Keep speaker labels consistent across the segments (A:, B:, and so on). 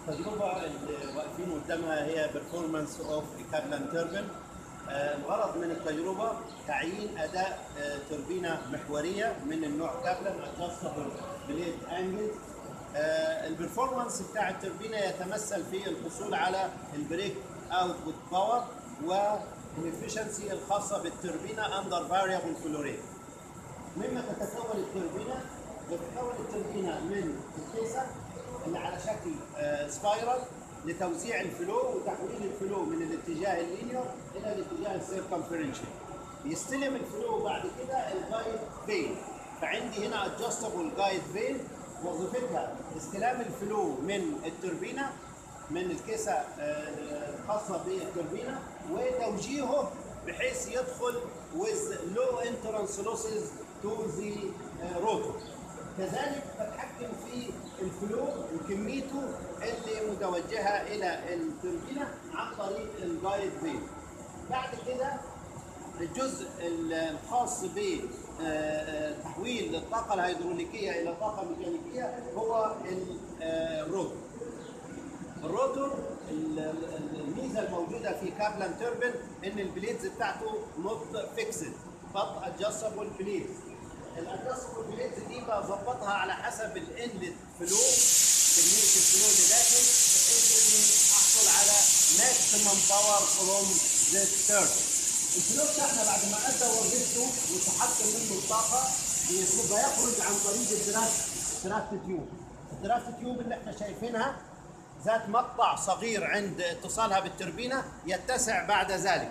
A: التجربة اللي واقفين قدامها هي performance of كابلان توربين الغرض من التجربة تعيين أداء آه، توربينة محورية من النوع كابلان adjustable blade angle البرفورمانس بتاع التوربينة يتمثل في الحصول على البريك اوتبوت باور والافشنسي الخاصة بالتوربينة اندر فاريبل فلو ريت مما تتكون التوربينة تتكون التوربينة من الكيسة اللي على شكل آه، سبايرال لتوزيع الفلو وتحويل الفلو من الاتجاه اللينير الى الاتجاه السيركمفرنشال يستلم الفلو بعد كده الجايد فين فعندي هنا ادجستبل جايد فين وظيفتها استلام الفلو من التوربينه من الكيسه آه، الخاصه بالتوربينه وتوجيهه بحيث يدخل with low entrance losses to the آه، rotor كذلك بتحكم في الفلو وكميته اللي متوجهه الى التوربينه عن طريق الجايد فين بعد كده الجزء الخاص بتحويل الطاقة الهيدروليكية إلى طاقة ميكانيكية هو ال- آه، الروتور. الروتور ال- ال- الميزة الموجودة في كابلان توربين إن البليدز بتاعته نوت فيكسد بط ادجستبل بليدز. الادجستبل بليدز دي بظبطها على حسب الانلت فلو كمية الفلو اللي داخل بحيث إني أحصل على ماكسيمم باور فروم ذا توربين. الفلو بتاعنا بعد ما ادى وظيفته وتحكم منه الطاقه بيبقى يخرج عن طريق الدرافت درافت تيوب الدرافت تيوب اللي احنا شايفينها ذات مقطع صغير عند اتصالها بالتربينه يتسع بعد ذلك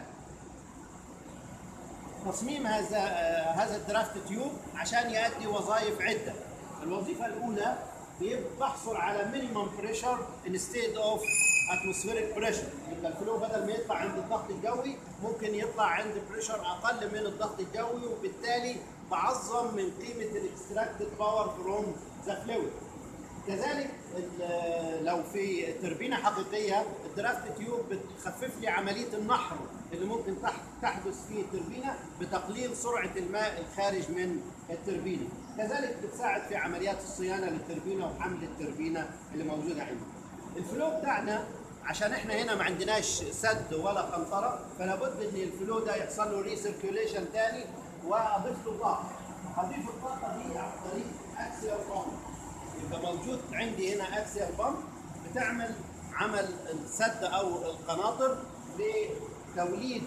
A: تصميم هذا آه، هذا الدرافت تيوب عشان يؤدي وظائف عده الوظيفه الاولى بيب- بحصل على مينيمم بريشر انستيد اوف اتموسفيريك بريشر يبقى الفلو بدل ما يطلع عند الضغط الجوي ممكن يطلع عند بريشر اقل من الضغط الجوي وبالتالي بعظم من قيمه الاكستراكتد باور فروم ذا فلويد كذلك ال- لو في تربينه حقيقيه الدرافت تيوب بتخفف لي عمليه النحر اللي ممكن تح- تحدث في التربينه بتقليل سرعه الماء الخارج من التربينه كذلك بتساعد في عمليات الصيانه للتربينه وحمل التربينه اللي موجوده عندي الفلو بتاعنا عشان احنا هنا ما عندناش سد ولا قنطره فلا بد ان الفلو ده يحصل له ريسيركيوليشن تاني واضيف له طاقه هضيف الطاقه دي عن طريق اكسيال بامب يبقى موجود عندي هنا اكسيال بامب بتعمل عمل السد او القناطر لتوليد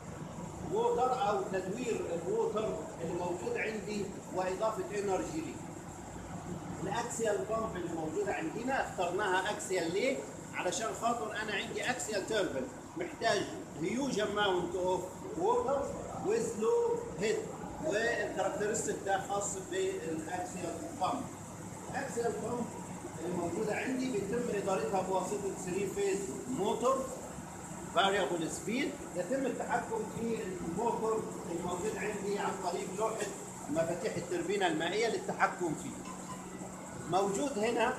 A: ووتر او تدوير الووتر اللي موجود عندي واضافه انرجي ليه. الاكسيال بامب اللي موجوده عندنا اخترناها اكسيال ليه؟ علشان خاطر انا عندي اكسيال توربين محتاج هيوج اماونت اوف ووتر ويز لو هيد والكاركترستيك ده خاص بالاكسيال بامب. الاكسيال بامب اللي موجوده عندي بيتم ادارتها بواسطه 3 فيز موتور فاريبل سبيد يتم التحكم في الموتور الموجود عندي عن طريق لوحه مفاتيح التربينه المائيه للتحكم فيه. موجود هنا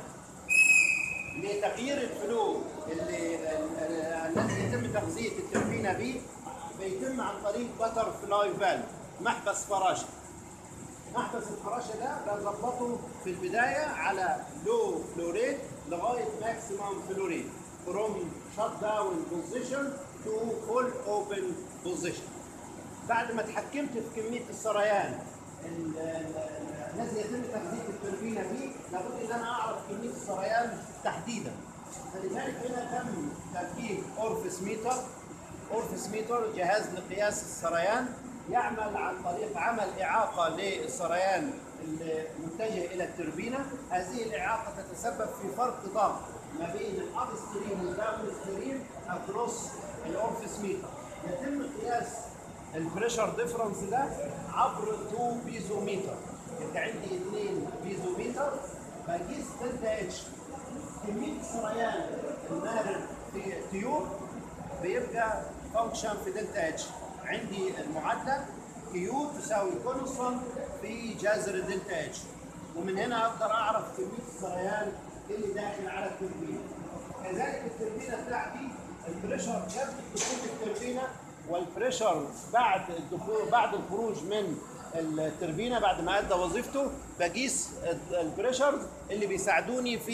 A: لتغيير الفلو اللي ال- الذي يتم تغذيه التربينه به بيتم عن طريق بتر فلاي فالف محبس فراشه محبس الفراشه ده بظبطه في البدايه على لو فلوريت لغايه ماكسيمم فلوريت فروم شات داون بوزيشن تو فول اوبن بوزيشن بعد ما اتحكمت في كميه السريان ال- ال- الذي يتم تغذيه التوربينه به لابد ان انا اعرف كميه السريان تحديدا فلذلك هنا تم تركيب اورفس ميتر اورفس ميتر جهاز لقياس السريان يعمل عن طريق عمل اعاقه للسريان المتجه الى التوربينه هذه الاعاقه تتسبب في فرق ضغط ما بين الاب ستريم والداون ستريم اكروس الاورفس ميتر يتم قياس البريشر ديفرنس ده عبر تو بيزوميتر انت عندي اثنين بيزوميتر بقيس دلتا اتش كميه السريان المارد في التيوب بيبقى فانكشن في دلتا اتش عندي المعادله كيو تساوي كونستانت في جذر دلتا اتش ومن هنا اقدر اعرف كميه السريان اللي داخل على التوربينه كذلك التوربينه بتاعتي البريشر قبل دخول التوربينه والبريشر بعد الدخول بعد الخروج من التربينه بعد ما ادى وظيفته بقيس البريشر اللي بيساعدوني في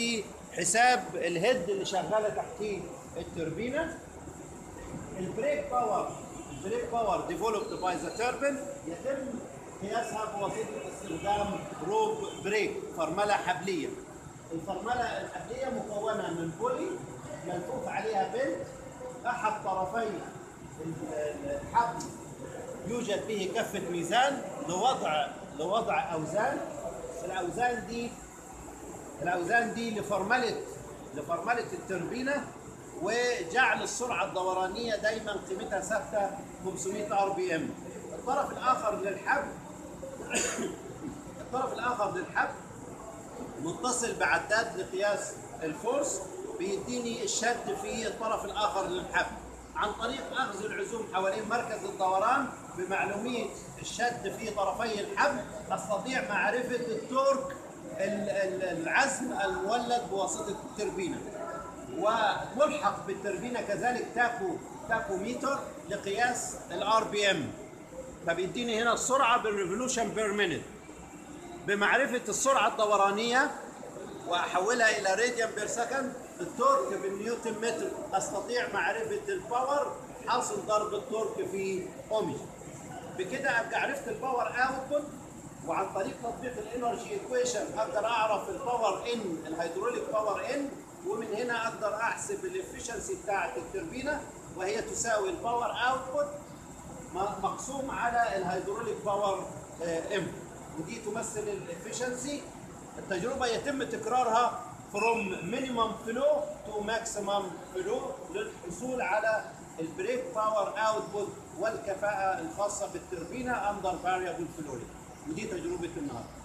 A: حساب الهيد اللي شغاله تحتيه التوربينه البريك باور البريك باور ديفلوبد باي ذا توربين يتم قياسها بواسطه استخدام روب بريك فرمله حبليه الفرمله الحبليه مكونه من بولي ملفوف عليها بنت احد طرفي الحبل يوجد به كفه ميزان لوضع لوضع اوزان الاوزان دي الاوزان دي لفرمله لفرمله التوربينه وجعل السرعه الدورانيه دايما قيمتها ثابته 500 ار بي ام الطرف الاخر للحبل الطرف الاخر للحبل متصل بعداد لقياس الفورس بيديني الشد في الطرف الاخر للحبل عن طريق اخذ العزوم حوالين مركز الدوران بمعلوميه الشد في طرفي الحبل استطيع معرفه التورك ال- ال- العزم المولد بواسطه التربينه وملحق بالتربينه كذلك تاكو تاكو ميتر لقياس الار بي ام فبيديني هنا السرعه بالريفولوشن بير مينيت بمعرفه السرعه الدورانيه واحولها الى راديان بير سكند التورك بالنيوتن متر استطيع معرفه الباور حاصل ضرب التورك في اوميجا بكده ابقى عرفت الباور اوتبوت وعن طريق تطبيق الانرجي ايكويشن اقدر اعرف الباور ان الهيدروليك باور ان ومن هنا اقدر احسب الافشنسي بتاعه التوربينه وهي تساوي الباور اوتبوت مقسوم على الهيدروليك باور ام ودي تمثل الافشنسي التجربه يتم تكرارها from minimum flow to maximum flow للحصول على البريك باور اوتبوت والكفاءه الخاصه بالتوربينه اندر فاريبل فلو ودي تجربه النهارده